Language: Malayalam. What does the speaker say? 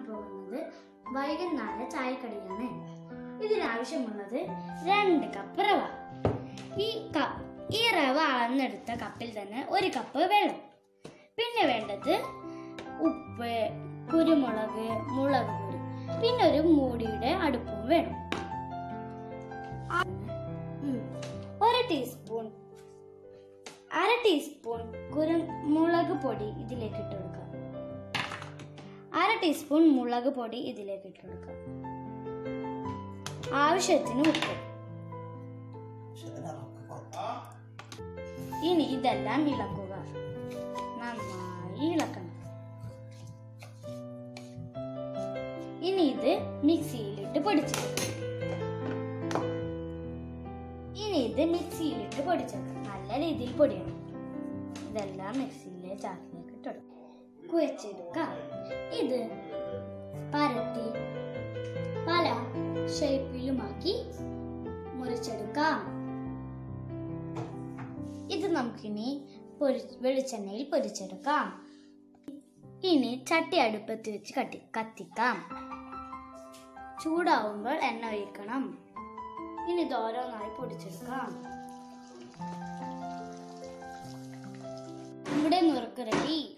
പോകുന്നത് വൈകുന്നേര ചായക്കടിയാണ് ഇതിനാവശ്യമുള്ളത് രണ്ട് കപ്പ് റവ ഈ ക- ഈ റവ അളന്നെടുത്ത കപ്പിൽ തന്നെ ഒരു കപ്പ് വെള്ളം പിന്നെ വേണ്ടത് ഉപ്പ് കുരുമുളക് മുളക് പൊടി പിന്നെ ഒരു മൂടിയുടെ അടുപ്പും വേണം ഉം. ഒരു ടീസ്പൂൺ അര ടീസ്പൂൺ കുരുമുളക് പൊടി ഇതിലേക്ക് ഇട്ട് കൊടുക്കുക അര ടീസ്പൂൺ മുളക് പൊടി ഇതിലേക്ക് ഇട്ട് കൊടുക്കുക ആവശ്യത്തിന് ഉപ്പ് ഇനി ഇതെല്ലാം ഇളക്കുക നന്നായി ഇളക്കണം ഇനി ഇത് മിക്സിയിലിട്ട് പൊടിച്ചെടുക്കണം ഇനി ഇത് മിക്സിയിലിട്ട് പൊടിച്ചെടുക്കണം നല്ല രീതിയിൽ പൊടിയണം ഇതെല്ലാം മിക്സിയിലെ ചാക്കിലേക്ക് ഇട്ടെടുക്കും കുഴച്ചെടുക്കാം ഇത് പരത്തി പല ഷേപ്പിലുമാക്കി മുറിച്ചെടുക്കാം ഇത് നമുക്കിനി പൊരി വെളിച്ചെണ്ണയിൽ പൊരിച്ചെടുക്കാം ഇനി ചട്ടി അടുപ്പത്ത് വെച്ച് കത്തി കത്തിക്കാം ചൂടാവുമ്പോൾ എണ്ണ ഒഴിക്കണം ഇനി ഇത് ഓരോന്നായി പൊടിച്ചെടുക്കാം നമ്മുടെ നുറുക്ക് റെഡി